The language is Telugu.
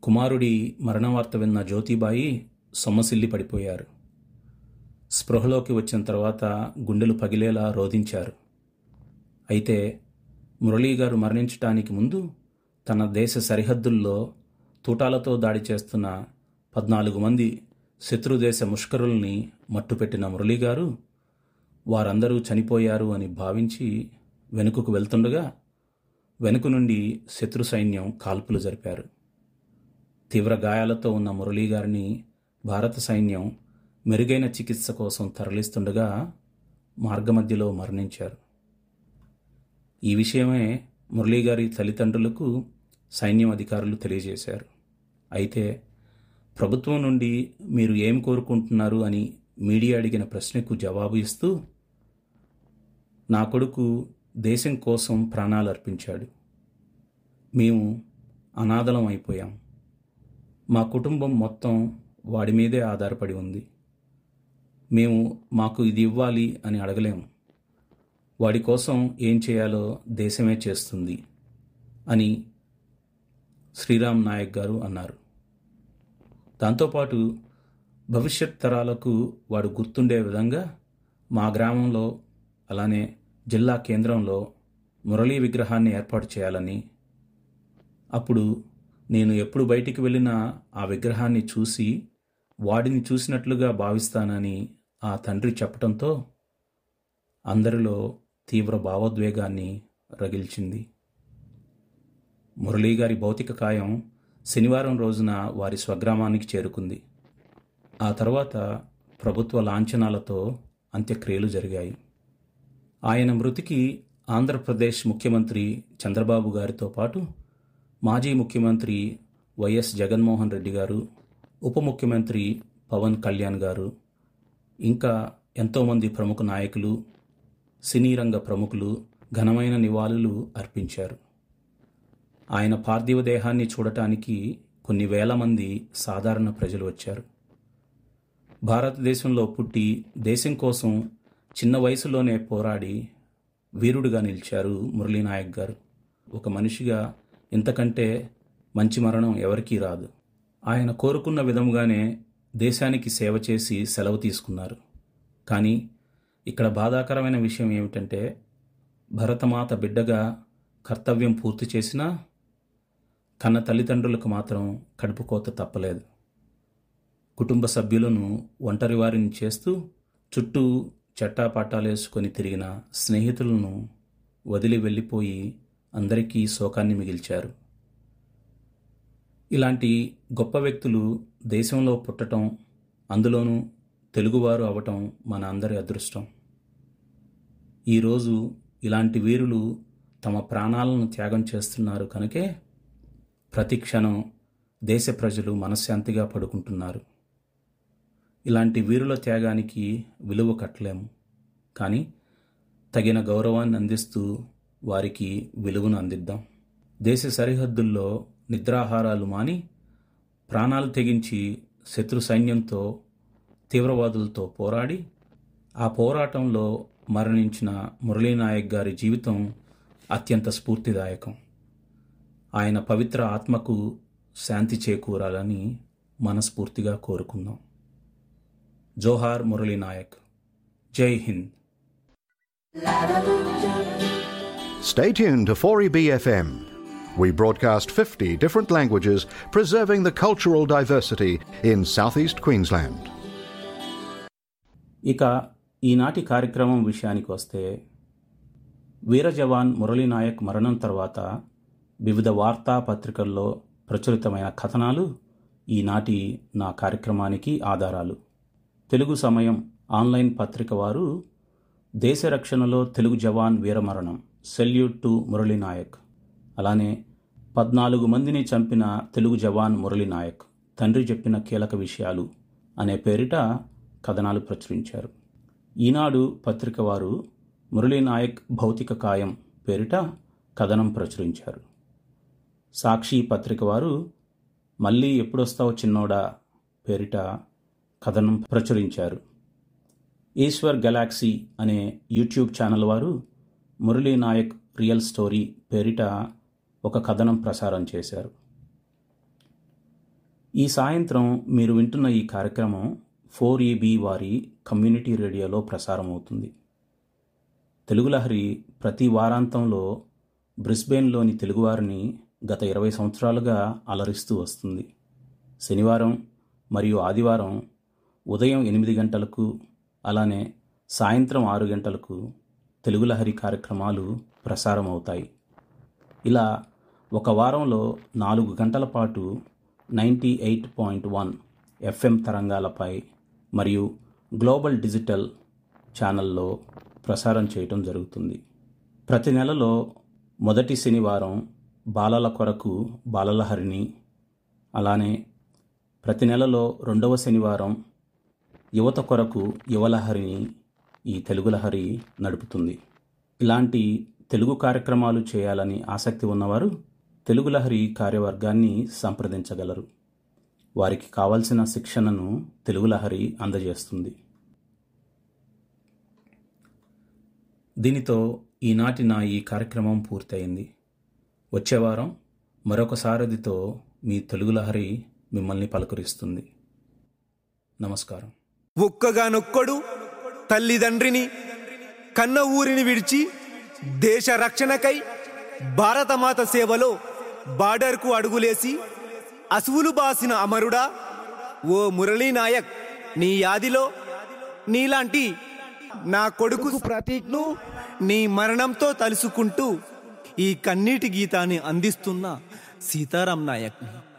కుమారుడి మరణవార్త విన్న జ్యోతిబాయి సొమ్మసిల్లి పడిపోయారు స్పృహలోకి వచ్చిన తర్వాత గుండెలు పగిలేలా రోధించారు అయితే మురళీ గారు మరణించటానికి ముందు తన దేశ సరిహద్దుల్లో తూటాలతో దాడి చేస్తున్న పద్నాలుగు మంది శత్రుదేశ ముష్కరుల్ని మట్టుపెట్టిన మురళీ గారు వారందరూ చనిపోయారు అని భావించి వెనుకకు వెళ్తుండగా వెనుక నుండి శత్రు సైన్యం కాల్పులు జరిపారు తీవ్ర గాయాలతో ఉన్న మురళీ గారిని భారత సైన్యం మెరుగైన చికిత్స కోసం తరలిస్తుండగా మార్గమధ్యలో మరణించారు ఈ విషయమే మురళీ గారి తల్లిదండ్రులకు సైన్యం అధికారులు తెలియజేశారు అయితే ప్రభుత్వం నుండి మీరు ఏం కోరుకుంటున్నారు అని మీడియా అడిగిన ప్రశ్నకు జవాబు ఇస్తూ నా కొడుకు దేశం కోసం ప్రాణాలు అర్పించాడు మేము అనాథలం అయిపోయాం మా కుటుంబం మొత్తం వాడి మీదే ఆధారపడి ఉంది మేము మాకు ఇది ఇవ్వాలి అని అడగలేము వాడి కోసం ఏం చేయాలో దేశమే చేస్తుంది అని శ్రీరామ్ నాయక్ గారు అన్నారు దాంతోపాటు భవిష్యత్ తరాలకు వాడు గుర్తుండే విధంగా మా గ్రామంలో అలానే జిల్లా కేంద్రంలో మురళీ విగ్రహాన్ని ఏర్పాటు చేయాలని అప్పుడు నేను ఎప్పుడు బయటికి వెళ్ళినా ఆ విగ్రహాన్ని చూసి వాడిని చూసినట్లుగా భావిస్తానని ఆ తండ్రి చెప్పడంతో అందరిలో తీవ్ర భావోద్వేగాన్ని రగిల్చింది మురళీ గారి భౌతిక కాయం శనివారం రోజున వారి స్వగ్రామానికి చేరుకుంది ఆ తర్వాత ప్రభుత్వ లాంఛనాలతో అంత్యక్రియలు జరిగాయి ఆయన మృతికి ఆంధ్రప్రదేశ్ ముఖ్యమంత్రి చంద్రబాబు గారితో పాటు మాజీ ముఖ్యమంత్రి వైఎస్ జగన్మోహన్ రెడ్డి గారు ఉప ముఖ్యమంత్రి పవన్ కళ్యాణ్ గారు ఇంకా ఎంతోమంది ప్రముఖ నాయకులు సినీ రంగ ప్రముఖులు ఘనమైన నివాళులు అర్పించారు ఆయన పార్థివ దేహాన్ని చూడటానికి కొన్ని వేల మంది సాధారణ ప్రజలు వచ్చారు భారతదేశంలో పుట్టి దేశం కోసం చిన్న వయసులోనే పోరాడి వీరుడుగా నిలిచారు మురళీనాయక్ గారు ఒక మనిషిగా ఇంతకంటే మంచి మరణం ఎవరికీ రాదు ఆయన కోరుకున్న విధముగానే దేశానికి సేవ చేసి సెలవు తీసుకున్నారు కానీ ఇక్కడ బాధాకరమైన విషయం ఏమిటంటే భరతమాత బిడ్డగా కర్తవ్యం పూర్తి చేసినా కన్న తల్లిదండ్రులకు మాత్రం కడుపుకోత తప్పలేదు కుటుంబ సభ్యులను ఒంటరి వారిని చేస్తూ చుట్టూ చట్టాపట్టాలేసుకొని తిరిగిన స్నేహితులను వదిలి వెళ్ళిపోయి అందరికీ శోకాన్ని మిగిల్చారు ఇలాంటి గొప్ప వ్యక్తులు దేశంలో పుట్టటం అందులోనూ తెలుగువారు అవటం మన అందరి అదృష్టం ఈరోజు ఇలాంటి వీరులు తమ ప్రాణాలను త్యాగం చేస్తున్నారు కనుకే ప్రతి క్షణం దేశ ప్రజలు మనశ్శాంతిగా పడుకుంటున్నారు ఇలాంటి వీరుల త్యాగానికి విలువ కట్టలేము కానీ తగిన గౌరవాన్ని అందిస్తూ వారికి విలువను అందిద్దాం దేశ సరిహద్దుల్లో నిద్రాహారాలు మాని ప్రాణాలు తెగించి శత్రు సైన్యంతో తీవ్రవాదులతో పోరాడి ఆ పోరాటంలో మరణించిన మురళీనాయక్ గారి జీవితం అత్యంత స్ఫూర్తిదాయకం ఆయన పవిత్ర ఆత్మకు శాంతి చేకూరాలని మనస్ఫూర్తిగా కోరుకుందాం జోహార్ మురళీనాయక్ జై Hind Stay tuned to 4EBFM. We broadcast 50 different languages, preserving the cultural diversity in southeast Queensland. ఇక ఈనాటి కార్యక్రమం విషయానికి వస్తే వీర జవాన్ మురళీనాయక్ మరణం తర్వాత వివిధ వార్తాపత్రికల్లో ప్రచురితమైన కథనాలు ఈనాటి నా కార్యక్రమానికి ఆధారాలు తెలుగు సమయం ఆన్లైన్ పత్రిక వారు దేశ రక్షణలో తెలుగు జవాన్ వీరమరణం సెల్యూట్ టు మురళీనాయక్ అలానే పద్నాలుగు మందిని చంపిన తెలుగు జవాన్ మురళీనాయక్ తండ్రి చెప్పిన కీలక విషయాలు అనే పేరిట కథనాలు ప్రచురించారు ఈనాడు పత్రిక వారు మురళీనాయక్ భౌతిక కాయం పేరిట కథనం ప్రచురించారు సాక్షి పత్రిక వారు మళ్ళీ ఎప్పుడొస్తావు చిన్నోడా పేరిట కథనం ప్రచురించారు ఈశ్వర్ గెలాక్సీ అనే యూట్యూబ్ ఛానల్ వారు మురళీ నాయక్ రియల్ స్టోరీ పేరిట ఒక కథనం ప్రసారం చేశారు ఈ సాయంత్రం మీరు వింటున్న ఈ కార్యక్రమం ఫోర్ ఈబీ వారి కమ్యూనిటీ రేడియోలో ప్రసారం అవుతుంది తెలుగు లహరి ప్రతి వారాంతంలో బ్రిస్బెయిన్లోని తెలుగువారిని గత ఇరవై సంవత్సరాలుగా అలరిస్తూ వస్తుంది శనివారం మరియు ఆదివారం ఉదయం ఎనిమిది గంటలకు అలానే సాయంత్రం ఆరు గంటలకు తెలుగు లహరి కార్యక్రమాలు ప్రసారం అవుతాయి ఇలా ఒక వారంలో నాలుగు గంటల పాటు ninety eight point one FM తరంగాలపై మరియు గ్లోబల్ డిజిటల్ ఛానల్లో ప్రసారం చేయటం జరుగుతుంది ప్రతి నెలలో మొదటి శనివారం బాలల కొరకు బాలలహరిని అలానే ప్రతి నెలలో రెండవ శనివారం యువత కొరకు యువలహరిని ఈ తెలుగు లహరి నడుపుతుంది ఇలాంటి తెలుగు కార్యక్రమాలు చేయాలని ఆసక్తి ఉన్నవారు తెలుగు లహరి కార్యవర్గాన్ని సంప్రదించగలరు వారికి కావలసిన శిక్షణను తెలుగు లహరి అందజేస్తుంది దీనితో ఈనాటి నా ఈ కార్యక్రమం పూర్తయింది వచ్చే వారం మరొక సారథితో మీ తెలుగు లహరి మిమ్మల్ని పలకరిస్తుంది నమస్కారం ఒక్కగానొక్కడు తల్లిదండ్రిని కన్న ఊరిని విడిచి దేశ రక్షణకై భారతమాత సేవలో బార్డర్కు అడుగులేసి అసువులు బాసిన అమరుడా ఓ మురళీ నాయక్ నీ యాదిలో నీలాంటి నా కొడుకు ప్రతీక్ను నీ మరణంతో తలుసుకుంటూ ఈ కన్నీటి గీతాన్ని అందిస్తున్న సీతారాం నాయక్ని